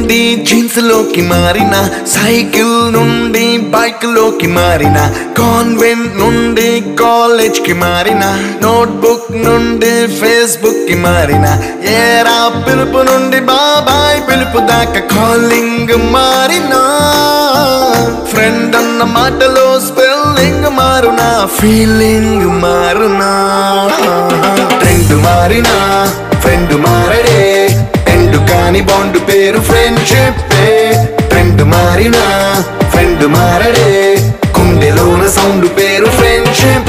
నుండి జీన్స్ లోకి మారిన సైకిల్ నుండి బైక్ లోకి మారిన కాన్వెంట్ నుండి కాలేజ్ కి మారిన నోట్బుక్ నుండి ఫేస్బుక్ కి మారిన ఏరా పిలుపు నుండి బాబాయ్ పిలుపు దాకా కాలింగ్ మారినా ఫ్రెండ్ అన్న మాటలో స్పెల్లింగ్ మారునా ఫీలింగ్ మారునా ట్రెండ్ మారినా ఫ్రెండ్ మారడే ఎండు కాని బాండ్ పేరు ఫ్రెండ్షిప్ ట్రెండ్ మారినా ఫ్రెండ్ మారడే కుండెలోన సౌండ్ పేరు ఫ్రెండ్షిప్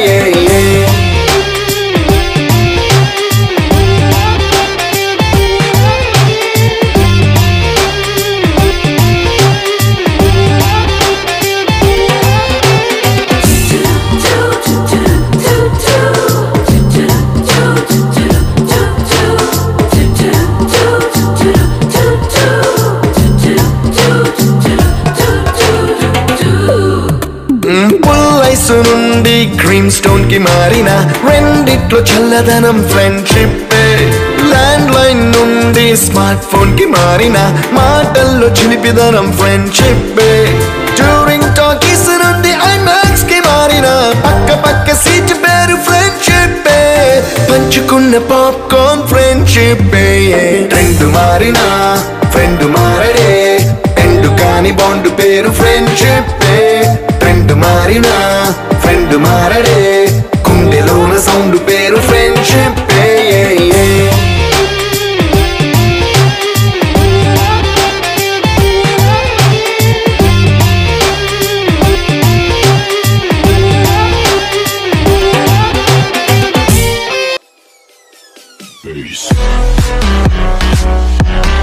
పుల్లైసు నుండి క్రీమ్ స్టోన్ కి మారిన రెండిట్లో చల్లదనం ఫ్రెండ్షిప్ ల్యాండ్ లైన్ నుండి స్మార్ట్ ఫోన్ కి మారిన మాటల్లో చిలిపిదనం ఫ్రెండ్షిప్ డ్యూరింగ్ టాకీస్ నుండి ఐమాక్స్ కి మారిన పక్క పక్క సీట్ పేరు ఫ్రెండ్షిప్ పంచుకున్న పాప్కార్న్ ఫ్రెండ్షిప్ ట్రెండ్ మారిన ఫ్రెండ్ మారడే ఎండు కాని బాండ్ పేరు ఫ్రెండ్షిప్ ట్రెండ్ మారినా ఫ్రెండ్ మారడే కుండెలోన సౌండ్ పేరు ఫ్రెండ్షిప్ Peace.